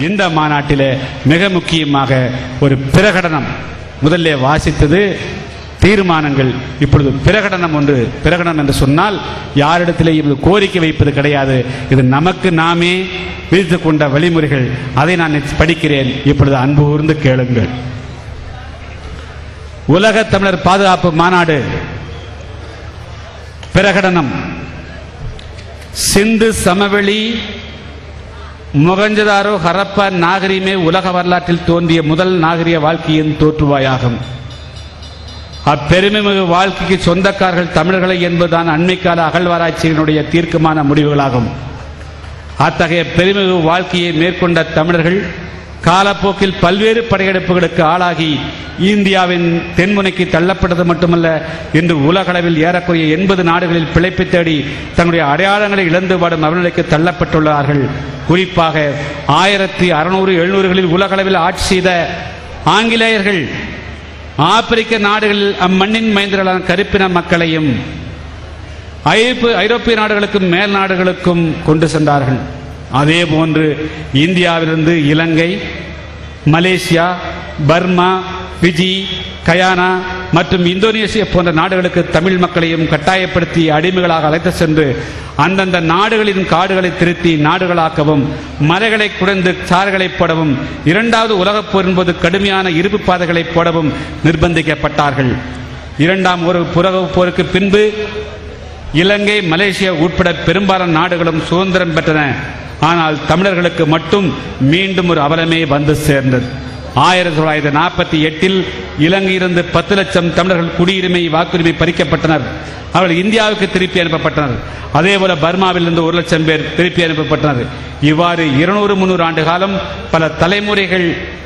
இந்த மாநாட்டிலே மிக முக்கியமாக ஒரு பிரகடனம் முதல்ல வாசித்தது தீர்மானங்கள் இப்பொழுது பிரகடனம் ஒன்று பிரகடனம் என்று சொன்னால் யாரிடத்திலேயும் இது கோரிக்கை வைப்பது கிடையாது இது நமக்கு நாமே விதித்துக் கொண்ட வழிமுறைகள் அதை நான் படிக்கிறேன் இப்பொழுது அன்பு கூர்ந்து கேளுங்கள் உலக தமிழர் பாதுகாப்பு மாநாடு பிரகடனம் சிந்து சமவெளி முகஞ்சதாரோ ஹரப்பா நாகரிகமே உலக வரலாற்றில் தோன்றிய முதல் நாகரிக வாழ்க்கையின் தோற்றுவாயாகும் அப்பெருமைமிகு வாழ்க்கைக்கு சொந்தக்காரர்கள் தமிழர்களை என்பதுதான் அண்மைக்கால அகழ்வாராய்ச்சியினுடைய தீர்க்கமான முடிவுகளாகும் அத்தகைய பெருமிகு வாழ்க்கையை மேற்கொண்ட தமிழர்கள் காலப்போக்கில் பல்வேறு படையெடுப்புகளுக்கு ஆளாகி இந்தியாவின் தென்முனைக்கு தள்ளப்பட்டது மட்டுமல்ல இன்று உலகளவில் ஏறக்குறைய எண்பது நாடுகளில் பிழைப்பு தேடி தன்னுடைய அடையாளங்களை இழந்து வாடும் அவநிலைக்கு தள்ளப்பட்டுள்ளார்கள் குறிப்பாக ஆயிரத்தி அறுநூறு எழுநூறுகளில் உலகளவில் ஆட்சி செய்த ஆங்கிலேயர்கள் ஆப்பிரிக்க நாடுகளில் அம்மண்ணின் மைந்தர்களான கருப்பின மக்களையும் ஐரோப்பு- ஐரோப்பிய நாடுகளுக்கும் மேல் நாடுகளுக்கும் கொண்டு சென்றார்கள் அதே போன்று இந்தியாவிலிருந்து Ilangai Malaysia Burma Fiji Guyana மற்றும் இந்தோனேசியா போன்ற நாடுகளுக்கு தமிழ் மக்களையும் கட்டாயப்படுத்தி அடிமைகளாக அழைத்து சென்று அந்தந்த நாடுகளின் காடுகளை திருத்தி நாடுகளாக்கவும் மலைகளை குடைந்து சாறுகளை போடவும் இரண்டாவது உலகப் போரின் போது கடுமையான இருப்பு பாதைகளை போடவும் நிர்பந்திக்கப்பட்டார்கள் இரண்டாம் ஒரு புரகப் போருக்கு பின்பு இலங்கை மலேசியா உட்பட பெரும்பாலான நாடுகளும் சுதந்திரம் பெற்றன ஆனால் தமிழர்களுக்கு மட்டும் மீண்டும் ஒரு அவலமே வந்து சேர்ந்தது ஆயிரத்தி தொள்ளாயிரத்தி நாற்பத்தி எட்டில் இலங்கையிலிருந்து பத்து லட்சம் தமிழர்கள் குடியுரிமை வாக்குரிமை பறிக்கப்பட்டனர் அவர்கள் இந்தியாவுக்கு திருப்பி அனுப்பப்பட்டனர் அதே போல பர்மாவிலிருந்து ஒரு லட்சம் பேர் திருப்பி அனுப்பப்பட்டனர் இவ்வாறு இருநூறு முன்னூறு ஆண்டு காலம் பல தலைமுறைகள்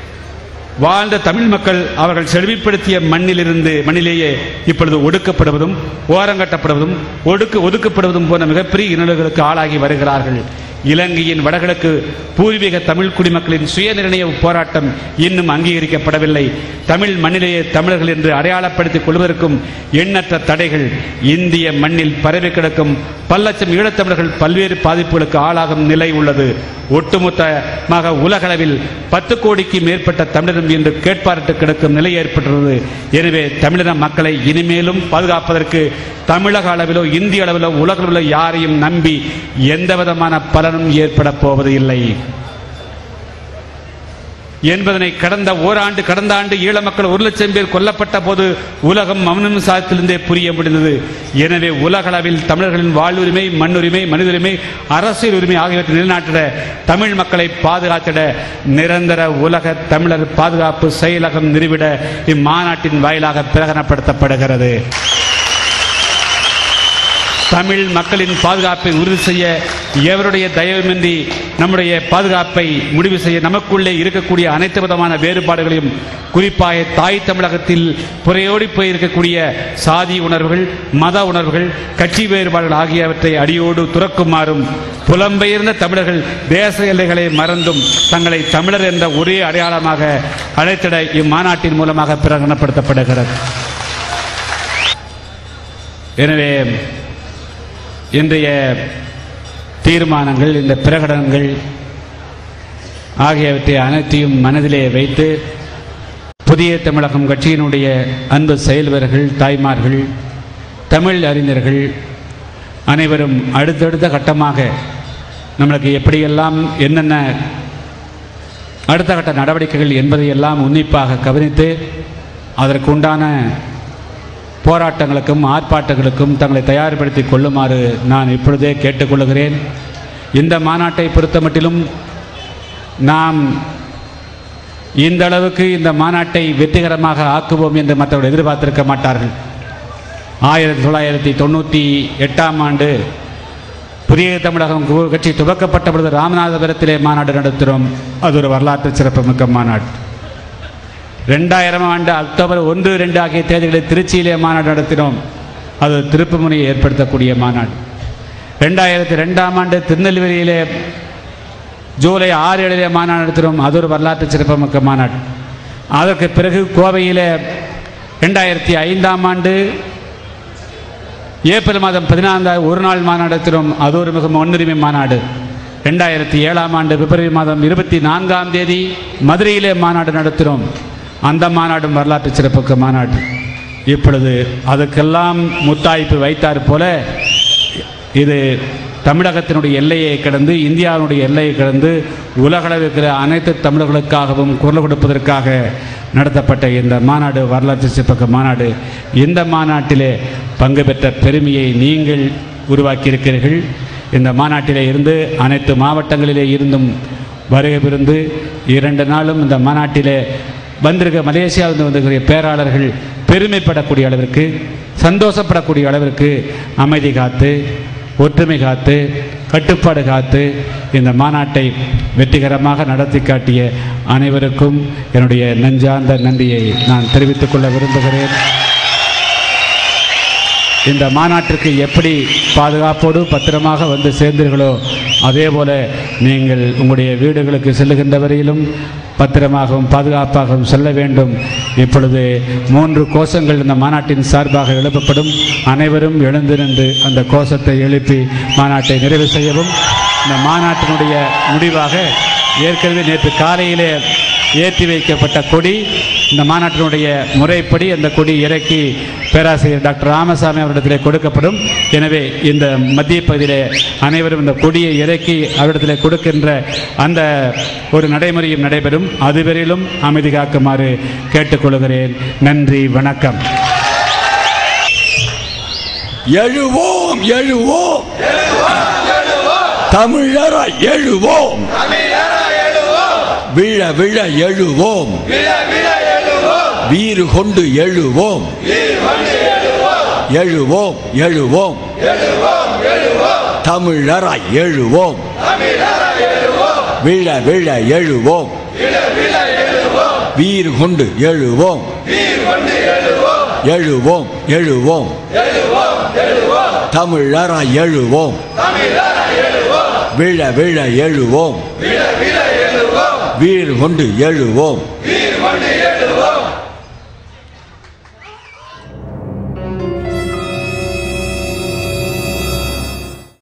வாழ்ந்த தமிழ் மக்கள் அவர்கள் செழுமைப்படுத்திய மண்ணிலிருந்து மண்ணிலேயே இப்பொழுது ஒடுக்கப்படுவதும் ஓரங்கட்டப்படுவதும் ஒடுக்கு ஒதுக்கப்படுவதும் போன்ற மிகப்பெரிய இன்னல்களுக்கு ஆளாகி வருகிறார்கள் இலங்கையின் வடகிழக்கு பூர்வீக தமிழ் குடிமக்களின் சுயநிர்ணய போராட்டம் இன்னும் அங்கீகரிக்கப்படவில்லை தமிழ் மண்ணிலேயே தமிழர்கள் என்று அடையாளப்படுத்திக் கொள்வதற்கும் எண்ணற்ற தடைகள் இந்திய மண்ணில் பரவி கிடக்கும் பல்லட்சம் ஈழத்தமிழர்கள் பல்வேறு பாதிப்புகளுக்கு ஆளாகும் நிலை உள்ளது ஒட்டுமொத்தமாக உலகளவில் பத்து கோடிக்கு மேற்பட்ட தமிழரும் இன்று கேட்பாரிட்டு கிடக்கும் நிலை ஏற்பட்டுள்ளது எனவே தமிழின மக்களை இனிமேலும் பாதுகாப்பதற்கு தமிழக அளவிலோ இந்திய அளவிலோ உலக அளவிலோ யாரையும் நம்பி எந்த விதமான பலனும் ஏற்பட போவது இல்லை என்பதனை கடந்த ஓராண்டு கடந்த ஆண்டு ஈழ மக்கள் ஒரு லட்சம் பேர் கொல்லப்பட்ட போது உலகம் மௌனம் சாதத்திலிருந்தே புரிய முடிந்தது எனவே உலகளவில் தமிழர்களின் வாழ்வுரிமை மண்ணுரிமை மனிதுரிமை அரசியல் உரிமை ஆகியவற்றை நிலைநாட்டிட தமிழ் மக்களை பாதுகாத்திட நிரந்தர உலக தமிழர் பாதுகாப்பு செயலகம் நிறுவிட இம்மாநாட்டின் வாயிலாக பிரகடனப்படுத்தப்படுகிறது தமிழ் மக்களின் பாதுகாப்பை உறுதி செய்ய எவருடைய தயவுமின்றி நம்முடைய பாதுகாப்பை முடிவு செய்ய நமக்குள்ளே இருக்கக்கூடிய அனைத்து விதமான வேறுபாடுகளையும் குறிப்பாக தாய் தமிழகத்தில் புறையோடி போயிருக்கக்கூடிய சாதி உணர்வுகள் மத உணர்வுகள் கட்சி வேறுபாடுகள் ஆகியவற்றை அடியோடு துறக்குமாறும் புலம்பெயர்ந்த தமிழர்கள் தேச எல்லைகளை மறந்தும் தங்களை தமிழர் என்ற ஒரே அடையாளமாக அழைத்திட இம்மாநாட்டின் மூலமாக பிரகடனப்படுத்தப்படுகிறது எனவே இன்றைய தீர்மானங்கள் இந்த பிரகடனங்கள் ஆகியவற்றை அனைத்தையும் மனதிலே வைத்து புதிய தமிழகம் கட்சியினுடைய அன்பு செயல்வர்கள் தாய்மார்கள் தமிழ் அறிஞர்கள் அனைவரும் அடுத்தடுத்த கட்டமாக நம்மளுக்கு எப்படியெல்லாம் என்னென்ன அடுத்த கட்ட நடவடிக்கைகள் என்பதையெல்லாம் உன்னிப்பாக கவனித்து அதற்கு உண்டான போராட்டங்களுக்கும் ஆர்ப்பாட்டங்களுக்கும் தங்களை தயார்படுத்திக் கொள்ளுமாறு நான் இப்பொழுதே கேட்டுக்கொள்கிறேன் இந்த மாநாட்டை பொறுத்தமட்டிலும் நாம் இந்த அளவுக்கு இந்த மாநாட்டை வெற்றிகரமாக ஆக்குவோம் என்று மற்றவர்கள் எதிர்பார்த்திருக்க மாட்டார்கள் ஆயிரத்தி தொள்ளாயிரத்தி தொண்ணூற்றி எட்டாம் ஆண்டு புதிய தமிழகம் கு- கட்சி துவக்கப்பட்ட பொழுது ராமநாதபுரத்திலே மாநாடு நடத்துகிறோம் அது ஒரு வரலாற்று சிறப்புமிக்க மாநாடு ரெண்டாயிரம் ஆண்டு அக்டோபர் ஒன்று ரெண்டு ஆகிய தேதிகளில் திருச்சியிலே மாநாடு நடத்தினோம் அது திருப்புமுனையை ஏற்படுத்தக்கூடிய மாநாடு ரெண்டாயிரத்தி ரெண்டாம் ஆண்டு திருநெல்வேலியிலே ஜூலை ஆறு ஏழிலே மாநாடு நடத்தினோம் அது ஒரு வரலாற்று சிறப்புமிக்க மாநாடு அதற்கு பிறகு கோவையிலே ரெண்டாயிரத்தி ஐந்தாம் ஆண்டு ஏப்ரல் மாதம் பதினான்காம் ஒரு நாள் மாநாடு நடத்தினோம் அது ஒரு மிக முன்னுரிமை மாநாடு ரெண்டாயிரத்தி ஏழாம் ஆண்டு பிப்ரவரி மாதம் இருபத்தி நான்காம் தேதி மதுரையிலே மாநாடு நடத்தினோம் அந்த மாநாடும் வரலாற்று சிறப்புக்கு மாநாடு இப்பொழுது அதுக்கெல்லாம் முத்தாய்ப்பு வைத்தார் போல இது தமிழகத்தினுடைய எல்லையை கடந்து இந்தியாவினுடைய எல்லையை கடந்து உலகளவில் இருக்கிற அனைத்து தமிழர்களுக்காகவும் குரல் கொடுப்பதற்காக நடத்தப்பட்ட இந்த மாநாடு வரலாற்று சிற்பக்க மாநாடு இந்த மாநாட்டிலே பங்கு பெற்ற பெருமையை நீங்கள் உருவாக்கியிருக்கிறீர்கள் இந்த மாநாட்டிலே இருந்து அனைத்து மாவட்டங்களிலே இருந்தும் வருகை புரிந்து இரண்டு நாளும் இந்த மாநாட்டிலே வந்திருக்க மலேசியாவிலிருந்து வந்திருக்கிற பேராளர்கள் பெருமைப்படக்கூடிய அளவிற்கு சந்தோஷப்படக்கூடிய அளவிற்கு அமைதி காத்து ஒற்றுமை காத்து கட்டுப்பாடு காத்து இந்த மாநாட்டை வெற்றிகரமாக நடத்தி காட்டிய அனைவருக்கும் என்னுடைய நெஞ்சார்ந்த நன்றியை நான் தெரிவித்துக் கொள்ள விரும்புகிறேன் இந்த மாநாட்டிற்கு எப்படி பாதுகாப்போடு பத்திரமாக வந்து சேர்ந்தீர்களோ அதே போல நீங்கள் உங்களுடைய வீடுகளுக்கு செல்லுகின்ற வரையிலும் பத்திரமாகவும் பாதுகாப்பாகவும் செல்ல வேண்டும் இப்பொழுது மூன்று கோஷங்கள் இந்த மாநாட்டின் சார்பாக எழுப்பப்படும் அனைவரும் எழுந்து நின்று அந்த கோஷத்தை எழுப்பி மாநாட்டை நிறைவு செய்யவும் இந்த மாநாட்டினுடைய முடிவாக ஏற்கனவே நேற்று காலையிலே ஏற்றி வைக்கப்பட்ட கொடி இந்த மாநாட்டினுடைய முறைப்படி அந்த கொடி இறக்கி பேராசிரியர் டாக்டர் ராமசாமி அவரிடத்திலே கொடுக்கப்படும் எனவே இந்த மத்திய பகுதியிலே அனைவரும் இந்த கொடியை இறக்கி அவரிடத்திலே கொடுக்கின்ற அந்த ஒரு நடைமுறையும் நடைபெறும் அதுவரையிலும் அமைதி காக்குமாறு கேட்டுக்கொள்கிறேன் நன்றி வணக்கம் எழுவோம் எழுவோம் தமிழர எழுவோம் விழ விழ எழுவோம் வீறு கொண்டு எழுவோம் எழுவோம் எழுவோம் தமிழர எழுவோம் விழ விழ எழுவோம் வீறு கொண்டு எழுவோம் எழுவோம் எழுவோம் தமிழர எழுவோம் வீழ வீழ எழுவோம் வீறு கொண்டு எழுவோம்